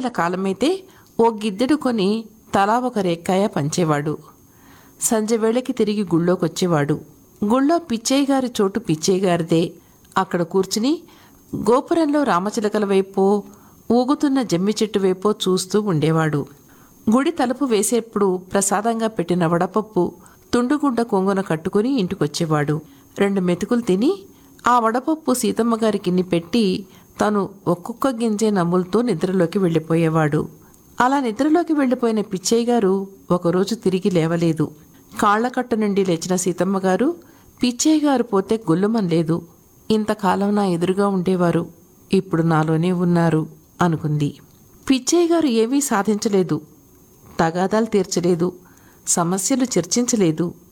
కూరగాయల కాలమైతే ఓ గిద్దెడు కొని తలా ఒక రేక్కాయ పంచేవాడు సంజె వేళకి తిరిగి గుళ్ళోకొచ్చేవాడు గుళ్ళో పిచ్చయ్య గారి చోటు పిచ్చయ్య గారిదే అక్కడ కూర్చుని గోపురంలో రామచిలకల వైపో ఊగుతున్న జమ్మి చెట్టు వైపో చూస్తూ ఉండేవాడు గుడి తలుపు వేసేప్పుడు ప్రసాదంగా పెట్టిన వడపప్పు తుండుగుడ్డ కొంగున కట్టుకుని ఇంటికొచ్చేవాడు రెండు మెతుకులు తిని ఆ వడపప్పు సీతమ్మ గారికిన్ని పెట్టి తను ఒక్కొక్క గింజే నమ్ములతో నిద్రలోకి వెళ్ళిపోయేవాడు అలా నిద్రలోకి వెళ్ళిపోయిన పిచ్చయ్య గారు ఒకరోజు తిరిగి లేవలేదు కాళ్లకట్ట నుండి లేచిన సీతమ్మ గారు పిచ్చయ్య గారు పోతే గొల్లుమనలేదు ఇంతకాలం నా ఎదురుగా ఉండేవారు ఇప్పుడు నాలోనే ఉన్నారు అనుకుంది పిచ్చయ్య గారు ఏమీ సాధించలేదు తగాదాలు తీర్చలేదు సమస్యలు చర్చించలేదు